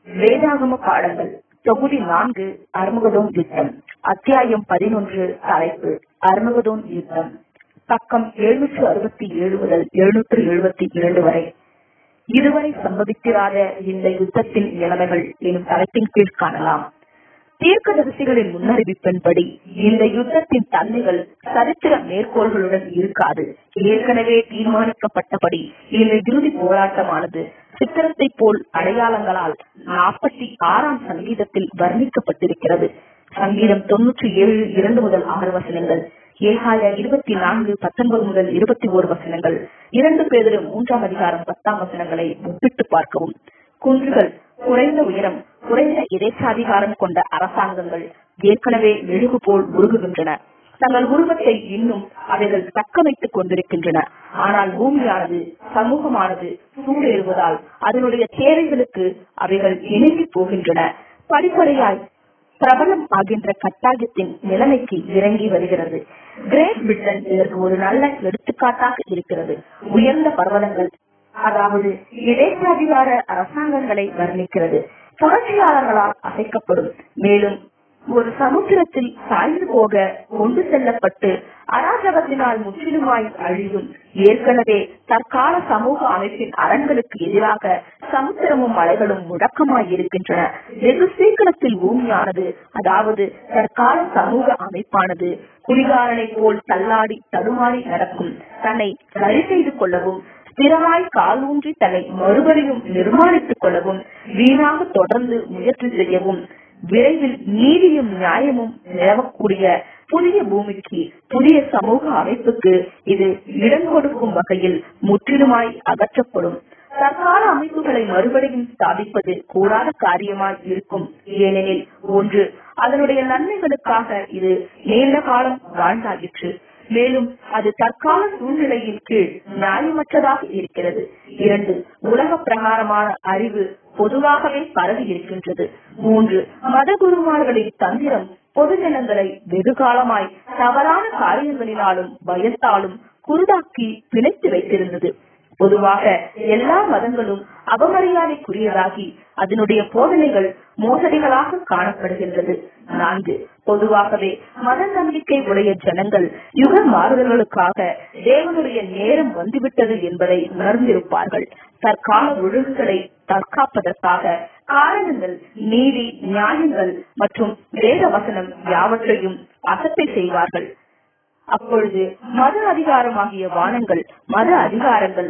வேதாகம பாடங்கள் தொகுதி நான்கு அர்மகதோன் யுத்தம் அத்தியாயம் பதினொன்று தலைப்பு அர்மகதோன் யுத்தம் பக்கம் எழுநூற்று அறுபத்தி ஏழு முதல் எழுநூற்று எழுபத்தி இரண்டு வரை இதுவரை சம்பவித்திராத இந்த யுத்தத்தின் நிலைமைகள் எனும் தலைப்பின் கீழ் காணலாம் தீர்க்கதரிசிகளின் முன்னறிவிப்பின்படி இந்த யுத்தத்தின் தன்மைகள் சரித்திர மேற்கோள்களுடன் இருக்காது ஏற்கனவே தீர்மானிக்கப்பட்டபடி இந்த இறுதி போராட்டமானது சித்திரத்தை போல் அடையாளங்களால் நாற்பத்தி ஆறாம் சங்கீதத்தில் வர்ணிக்கப்பட்டிருக்கிறது சங்கீதம் தொன்னூற்றி ஏழு இரண்டு முதல் ஆறு வசனங்கள் ஏகாய இருபத்தி நான்கு பத்தொன்பது முதல் இருபத்தி ஓரு வசனங்கள் இரண்டு பேர் மூன்றாம் அதிகாரம் பத்தாம் வசனங்களை ஒப்பிட்டு பார்க்கவும் குன்றுகள் குறைந்த உயரம் குறைந்த எதேச்சாதிகாரம் கொண்ட அரசாங்கங்கள் ஏற்கனவே மெழுகு போல் உருகுகின்றன தங்கள் உருவத்தை இன்னும் அவைகள் தக்க வைத்துக் கொண்டிருக்கின்றன ஆனால் பூமியானது சமூகமானது சூடேறுவதால் அதனுடைய தேவைகளுக்கு அவைகள் இணங்கி போகின்றன படிப்படியாய் பிரபலம் ஆகின்ற கட்டாயத்தின் நிலைமைக்கு இறங்கி வருகிறது கிரேட் பிரிட்டன் இதற்கு ஒரு நல்ல எடுத்துக்காட்டாக இருக்கிறது உயர்ந்த பர்வதங்கள் அதாவது இடைச்சாதிகார அரசாங்கங்களை வர்ணிக்கிறது புரட்சியாளர்களால் அசைக்கப்படும் மேலும் ஒரு சமுத்திரத்தில் சாய்ந்து போக கொண்டு செல்லப்பட்டு அராஜகத்தினால் முற்றிலுமாய் அழியும் ஏற்கனவே தற்கால சமூக அமைப்பின் அரண்களுக்கு எதிராக சமுத்திரமும் மலைகளும் முடக்கமாய் இருக்கின்றன வெகு சீக்கிரத்தில் பூமியானது அதாவது தற்கால சமூக அமைப்பானது குடிகாரனை போல் தள்ளாடி தடுமாறி நடக்கும் தன்னை சரி செய்து கொள்ளவும் ஸ்திரமாய் காலூன்றி தன்னை மறுபடியும் நிர்மாணித்துக் கொள்ளவும் வீணாக தொடர்ந்து முயற்சி செய்யவும் விரைவில் நீதியும் நியாயமும் நிலவக்கூடிய புதிய பூமிக்கு புதிய சமூக அமைப்புக்கு இது இடம் கொடுக்கும் வகையில் முற்றிலுமாய் அகற்றப்படும் தற்கால அமைப்புகளை மறுபடியும் ஸ்தாபிப்பது கூடாத காரியமாய் இருக்கும் ஏனெனில் ஒன்று அதனுடைய நன்மைகளுக்காக இது நீண்ட காலம் வாழ்ந்தாயிற்று மேலும் அது தற்கால சூழ்நிலையின் கீழ் நியாயமற்றதாக இருக்கிறது இரண்டு உலக பிரகாரமான அறிவு பொதுவாகவே பரவி இருக்கின்றது மூன்று மத குருமார்களின் தந்திரம் பொது ஜனங்களை வெகு காலமாய் தவறான காரியங்களினாலும் பயத்தாலும் குருடாக்கி பிணைத்து வைத்திருந்தது பொதுவாக எல்லா மதங்களும் அவமரியாதைக்குரியதாகி அதனுடைய போதனைகள் மோசடிகளாக காணப்படுகின்றது நான்கு பொதுவாகவே மத நம்பிக்கை உடைய ஜனங்கள் யுக மாறுதல்களுக்காக தேவனுடைய நேரம் வந்துவிட்டது என்பதை உணர்ந்திருப்பார்கள் தற்கால ஒழுங்குகளை தற்காப்பதற்காக காரணங்கள் நீதி நியாயங்கள் மற்றும் வேத வசனம் யாவற்றையும் அசட்டை செய்வார்கள் அப்பொழுது மத அதிகாரமாகிய வானங்கள் மத அதிகாரங்கள்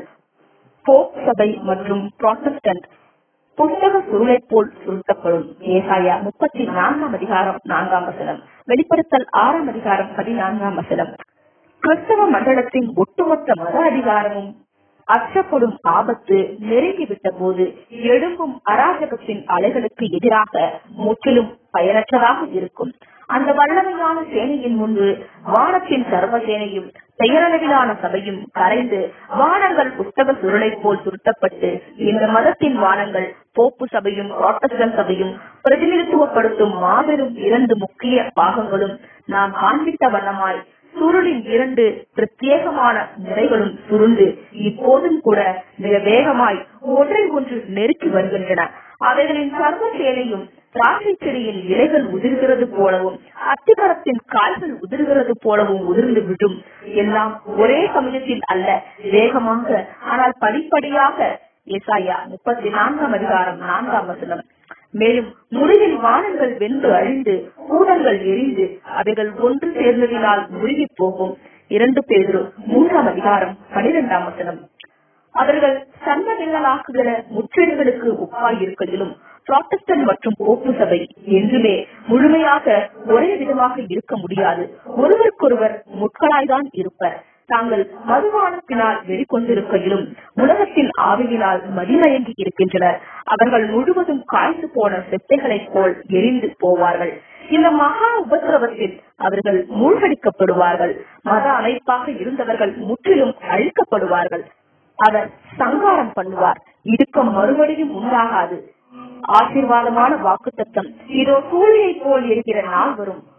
போப் சபை மற்றும் புராட்டஸ்டன்ட் புத்தக சுருளை போல் சுருட்டப்படும் ஏசாயா முப்பத்தி நான்காம் அதிகாரம் நான்காம் வசனம் வெளிப்படுத்தல் ஆறாம் அதிகாரம் பதினான்காம் வசனம் கிறிஸ்தவ மண்டலத்தின் ஒட்டுமொத்த மத அதிகாரமும் அச்சப்படும் ஆபத்து நெருங்கிவிட்ட போது எழும்பும் அராஜகத்தின் அலைகளுக்கு எதிராக முற்றிலும் பயனற்றதாக இருக்கும் அந்த வல்லமையான சேனையின் முன்பு வானத்தின் சர்வ சேனையும் பெயரளவிலான சபையும் கரைந்து வானங்கள் புஸ்தக சுருளை போல் சுருட்டப்பட்டு இந்த மதத்தின் வானங்கள் போப்பு சபையும் புரோட்டஸ்டன் சபையும் பிரதிநிதித்துவப்படுத்தும் மாபெரும் இரண்டு முக்கிய பாகங்களும் நாம் காண்பித்த வண்ணமாய் சுருளின் இரண்டு பிரத்யேகமான முறைகளும் சுருண்டு இப்போதும் கூட மிக வேகமாய் ஒன்றை ஒன்று நெருக்கி வருகின்றன அவைகளின் சர்வ சேனையும் திராட்சை செடியின் இலைகள் உதிர்கிறது போலவும் அத்திமரத்தின் கால்கள் உதிர்கிறது போலவும் உதிர்ந்து விடும் எல்லாம் ஒரே சமயத்தில் அல்ல வேகமாக ஆனால் படிப்படியாக எசாயா முப்பத்தி நான்காம் அதிகாரம் நான்காம் வசனம் மேலும் முடிவில் வானங்கள் வென்று அழிந்து கூடங்கள் எரிந்து அவைகள் ஒன்று சேர்ந்ததினால் முருகி போகும் இரண்டு பேரு மூன்றாம் அதிகாரம் பனிரெண்டாம் வசனம் அவர்கள் சன்மவில்லலாக்குகிற முற்றடிகளுக்கு ஒப்பாய் இருக்கையிலும் புராட்டஸ்டன் மற்றும் போப்பு சபை என்றுமே முழுமையாக ஒரே விதமாக இருக்க முடியாது ஒருவருக்கொருவர் முட்களாய்தான் இருப்பர் தாங்கள் மதுபானத்தினால் வெளிக்கொண்டிருக்கையிலும் உலகத்தின் ஆவியினால் மதிமயங்கி இருக்கின்றனர் அவர்கள் முழுவதும் காய்ந்து போன செத்தைகளைப் போல் எரிந்து போவார்கள் இந்த மகா உபத்திரவத்தில் அவர்கள் மூழ்கடிக்கப்படுவார்கள் மத அமைப்பாக இருந்தவர்கள் முற்றிலும் அழிக்கப்படுவார்கள் அவர் சங்காரம் பண்ணுவார் இடுக்கம் மறுபடியும் உண்டாகாது ஆசீர்வாதமான வாக்கு தத்தம் இதோ சூழியை போல் இருக்கிற நாள் வரும்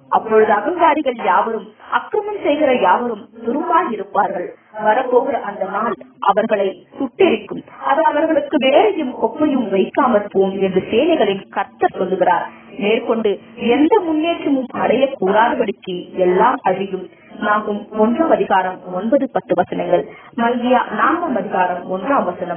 அப்பொழுது அகங்காரிகள் யாவரும் அக்கிரமம் செய்கிற யாவரும் துரும்பாய் இருப்பார்கள் வரப்போகிற அந்த நாள் அவர்களை சுட்டெரிக்கும் அது அவர்களுக்கு வேலையும் கொப்பையும் வைக்காமற் போம் என்று சேனைகளின் கர்த்தர் சொல்லுகிறார் மேற்கொண்டு எந்த முன்னேற்றமும் அடையக்கூடாதபடிக்கு எல்லாம் அழியும் நாகும் ஒன்றாம் அதிகாரம் ஒன்பது பத்து வசனங்கள் மல்கியா நான்காம் அதிகாரம் ஒன்றாம் வசனம்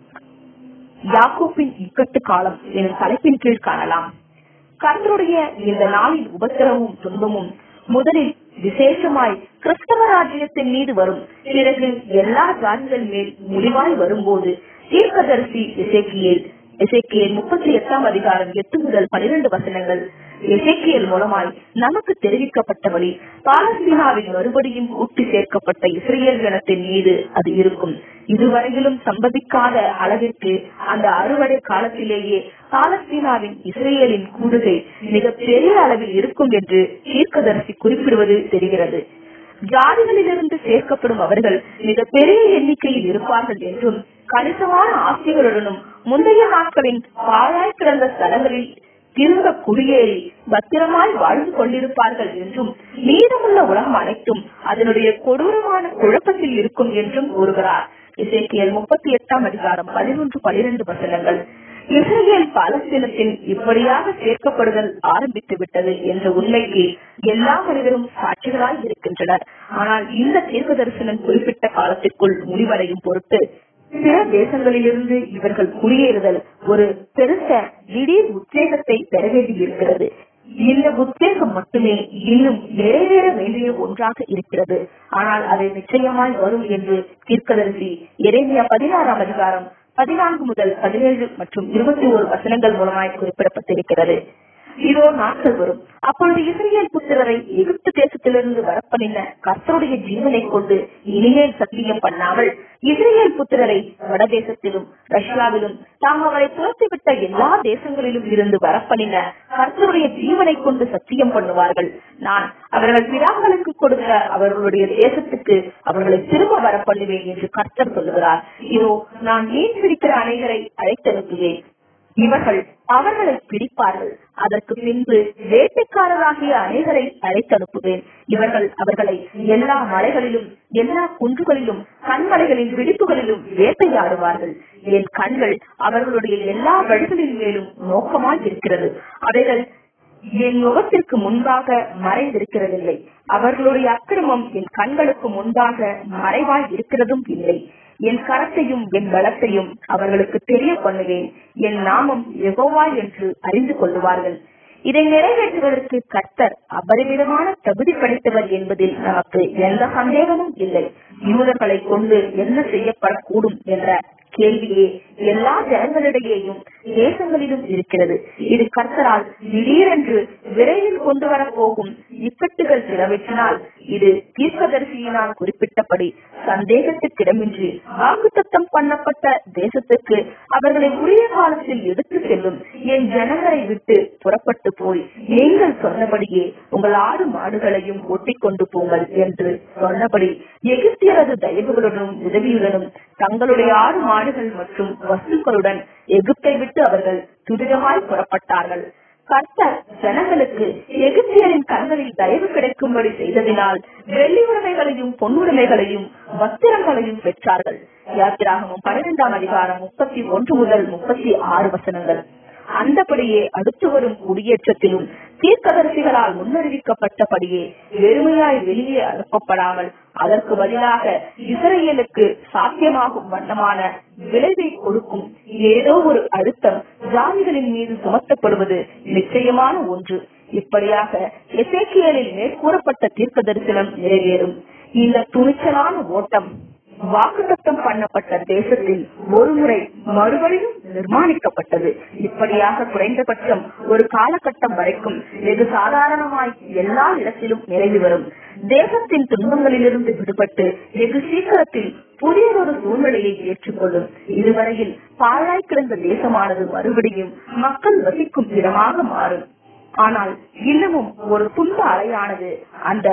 யாக்கோப்பின் இக்கட்டு காலம் எனும் தலைப்பின் கீழ் காணலாம் கர்த்தருடைய இந்த நாளின் உபத்திரமும் துன்பமும் முதலில் விசேஷமாய் கிறிஸ்தவ ராஜ்யத்தின் மீது வரும் பிறகு எல்லா ஜாதிகள் மேல் முடிவாய் வரும்போது தீர்க்கதரிசி இசைக்கியேல் எசேக்கியல் முப்பத்தி எட்டாம் அதிகாரம் எட்டு முதல் பனிரெண்டு வசனங்கள் எசேக்கியல் மூலமாய் நமக்கு தெரிவிக்கப்பட்டபடி பாலஸ்தீனாவில் மறுபடியும் கூட்டி சேர்க்கப்பட்ட இஸ்ரேல் ஜனத்தின் மீது அது இருக்கும் இதுவரையிலும் சம்பவிக்காத அளவிற்கு அந்த அறுவடை காலத்திலேயே பாலஸ்தீனாவின் இஸ்ரேலின் கூடுகை மிக பெரிய அளவில் இருக்கும் என்று தீர்க்கதரிசி குறிப்பிடுவது தெரிகிறது ஜாதிகளிலிருந்து சேர்க்கப்படும் அவர்கள் மிக பெரிய எண்ணிக்கையில் இருப்பார்கள் என்றும் கணிசமான ஆசைகளுடனும் முந்தைய நாட்களின் பாழாய் கிடந்த ஸ்தலங்களில் திரும்ப குடியேறி பத்திரமாய் வாழ்ந்து கொண்டிருப்பார்கள் என்றும் மீதமுள்ள உலகம் அனைத்தும் அதனுடைய கொடூரமான குழப்பத்தில் இருக்கும் என்றும் கூறுகிறார் இசைக்கியல் முப்பத்தி எட்டாம் அதிகாரம் பதினொன்று பனிரெண்டு வசனங்கள் இஸ்ரேல் பாலஸ்தீனத்தில் இப்படியாக சேர்க்கப்படுதல் ஆரம்பித்து விட்டது என்ற உண்மைக்கு எல்லா மனிதரும் சாட்சிகளாய் இருக்கின்றனர் ஆனால் இந்த தீர்க்க தரிசனம் குறிப்பிட்ட காலத்திற்குள் முடிவடையும் பொருட்டு பிற தேசங்களிலிருந்து இவர்கள் குடியேறுதல் ஒரு பெருச திடீர் உத்வேகத்தை பெற வேண்டியிருக்கிறது இந்த உத்வேகம் மட்டுமே இன்னும் நிறைவேற வேண்டிய ஒன்றாக இருக்கிறது ஆனால் அது நிச்சயமாய் வரும் என்று தீர்க்கதரிசி எரேமியா பதினாறாம் அதிகாரம் பதினான்கு முதல் பதினேழு மற்றும் இருபத்தி ஒரு வசனங்கள் மூலமாய் குறிப்பிடப்பட்டிருக்கிறது இதோ நாட்கள் வரும் அப்பொழுது இஸ்ரேல் புத்திரரை எகிப்து தேசத்திலிருந்து வரப்பண்ணின கர்த்தருடைய ஜீவனை கொண்டு இனிமேல் சத்தியம் பண்ணாமல் இஸ்ரேல் புத்திரரை வடதேசத்திலும் ரஷ்யாவிலும் தாம் அவரை துரத்திவிட்ட எல்லா தேசங்களிலும் இருந்து வரப்பண்ணின கர்த்தருடைய ஜீவனை கொண்டு சத்தியம் பண்ணுவார்கள் நான் அவர்கள் பிதாக்களுக்கு கொடுத்த அவர்களுடைய தேசத்துக்கு அவர்களை திரும்ப வரப்பண்ணுவேன் என்று கர்த்தர் சொல்லுகிறார் இதோ நான் மீன் பிடிக்கிற அனைவரை அழைத்தனுப்புவேன் இவர்கள் அவர்களை பிடிப்பார்கள் அதற்கு பின்பு வேட்டைக்காரராகிய அனைவரை அழைத்தனுப்புவேன் இவர்கள் அவர்களை எல்லா மலைகளிலும் எல்லா குன்றுகளிலும் கண்மலைகளின் விடுப்புகளிலும் வேட்டையாடுவார்கள் என் கண்கள் அவர்களுடைய எல்லா வழிகளின் மேலும் நோக்கமாய் இருக்கிறது அவைகள் என் முகத்திற்கு முன்பாக மறைந்திருக்கிறதில்லை அவர்களுடைய அக்கிரமம் என் கண்களுக்கு முன்பாக மறைவாய் இருக்கிறதும் இல்லை என் கரத்தையும் என் பலத்தையும் அவர்களுக்கு தெரிய பண்ணுவேன் என் நாமம் எகோவா என்று அறிந்து கொள்ளுவார்கள் இதை நிறைவேற்றுவதற்கு கர்த்தர் அபரிமிதமான தகுதி படைத்தவர் என்பதில் நமக்கு எந்த சந்தேகமும் இல்லை யூதர்களை கொண்டு என்ன செய்யப்படக்கூடும் என்ற கேள்வியே எல்லா ஜனங்களிடையேயும் தேசங்களிலும் இருக்கிறது இது கர்த்தரால் திடீரென்று விரைவில் கொண்டு வரப்போகும் இக்கட்டுகள் சிலவற்றினால் இது தீர்க்கதரிசியினால் குறிப்பிட்டபடி சந்தேகத்துக்கிடமின்றி வாக்குத்தத்தம் பண்ணப்பட்ட தேசத்துக்கு அவர்களை உரிய காலத்தில் எடுத்து செல்லும் என் ஜனங்களை விட்டு புறப்பட்டு போய் நீங்கள் சொன்னபடியே உங்கள் ஆடு மாடுகளையும் ஒட்டிக் கொண்டு போங்கள் என்று சொன்னபடி எகிப்தியரது தயவுகளுடனும் உதவியுடனும் தங்களுடைய ஆடு மாடுகள் மற்றும் வஸ்துக்களுடன் எகிப்தை விட்டு அவர்கள் துரிதமாய் புறப்பட்டார்கள் கர்த்தர் ஜனங்களுக்கு எகிப்தியரின் கண்களில் தயவு கிடைக்கும்படி செய்ததினால் வெள்ளி உடைமைகளையும் பொன்னுடைமைகளையும் வஸ்திரங்களையும் பெற்றார்கள் யாத்திராகமும் பன்னிரெண்டாம் அதிகாரம் முப்பத்தி ஒன்று முதல் முப்பத்தி ஆறு வசனங்கள் அந்தபடியே அடுத்து வரும் குடியேற்றத்திலும் தீர்க்கதரிசிகளால் முன்னறிவிக்கப்பட்டபடியே வெறுமையாய் வெளியே அனுப்பப்படாமல் அதற்கு பதிலாக இஸ்ரேலுக்கு சாத்தியமாகும் வண்ணமான விளைவை கொடுக்கும் ஏதோ ஒரு அழுத்தம் ஜாதிகளின் மீது சுமத்தப்படுவது நிச்சயமான ஒன்று இப்படியாக எசேக்கியலில் மேற்கூறப்பட்ட தீர்க்க தரிசனம் நிறைவேறும் இந்த துணிச்சலான ஓட்டம் வாக்குத்தத்தம் பண்ணப்பட்ட தேசத்தில் ஒருமுறை மறுபடியும் நிர்மாணிக்கப்பட்டது இப்படியாக குறைந்தபட்சம் ஒரு காலகட்டம் வரைக்கும் வெகு சாதாரணமாய் எல்லா இடத்திலும் நிறைவு வரும் தேசத்தின் துன்பங்களிலிருந்து விடுபட்டு வெகு சீக்கிரத்தில் புதிய ஒரு சூழ்நிலையை ஏற்றுக்கொள்ளும் இதுவரையில் பாழாய் கிடந்த தேசமானது மறுபடியும் மக்கள் வசிக்கும் இடமாக மாறும் ஆனால் இன்னமும் ஒரு துன்ப அலையானது அந்த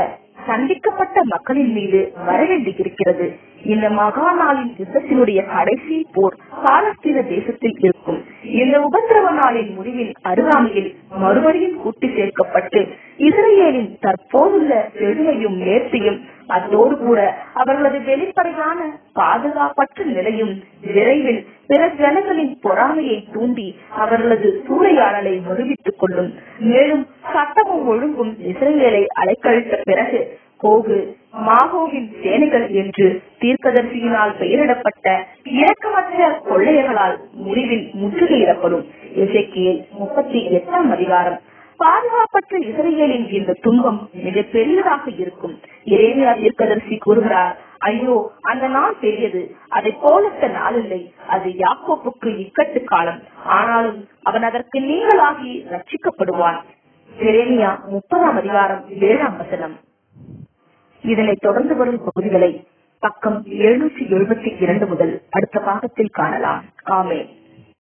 சந்திக்கப்பட்ட மக்களின் மீது வரவேண்டியிருக்கிறது இந்த மகா நாளின் யுத்தத்தினுடைய கடைசி போர் பாலஸ்தீன தேசத்தில் இருக்கும் இந்த உபத்திரவ நாளின் முடிவின் அருகாமையில் மறுபடியும் கூட்டி சேர்க்கப்பட்டு இஸ்ரேலின் தற்போதுள்ள செழுமையும் நேர்த்தியும் அதோடு கூட அவர்களது வெளிப்படையான பாதுகாப்பற்ற நிலையும் விரைவில் பிற ஜனங்களின் பொறாமையை தூண்டி அவர்களது சூறையாடலை நிரூபித்துக் கொள்ளும் மேலும் சட்டமும் ஒழுங்கும் இஸ்ரேலை அலைக்கழித்த பிறகு கோகு மாகோவின் சேனைகள் என்று தீர்க்கதரிசியினால் பெயரிடப்பட்ட இரக்கமற்ற கொள்ளையர்களால் முடிவில் முற்றுகையிடப்படும் எசேக்கியேல் முப்பத்தி எட்டாம் அதிகாரம் பாதுகாப்பற்ற இஸ்ரேலின் இந்த துன்பம் மிக பெரியதாக இருக்கும் இறைமையா தீர்க்கதரிசி கூறுகிறார் ஐயோ அந்த நாள் பெரியது அதை போலத்த நாள் இல்லை அது யாக்கோப்புக்கு இக்கட்டு காலம் ஆனாலும் அவன் அதற்கு நீங்களாகி ரட்சிக்கப்படுவான் எரேமியா முப்பதாம் அதிகாரம் ஏழாம் வசனம் இதனை தொடர்ந்து வரும் பகுதிகளை பக்கம் எழுநூற்றி எழுபத்தி இரண்டு முதல் அடுத்த பாகத்தில் காணலாம் ஆமே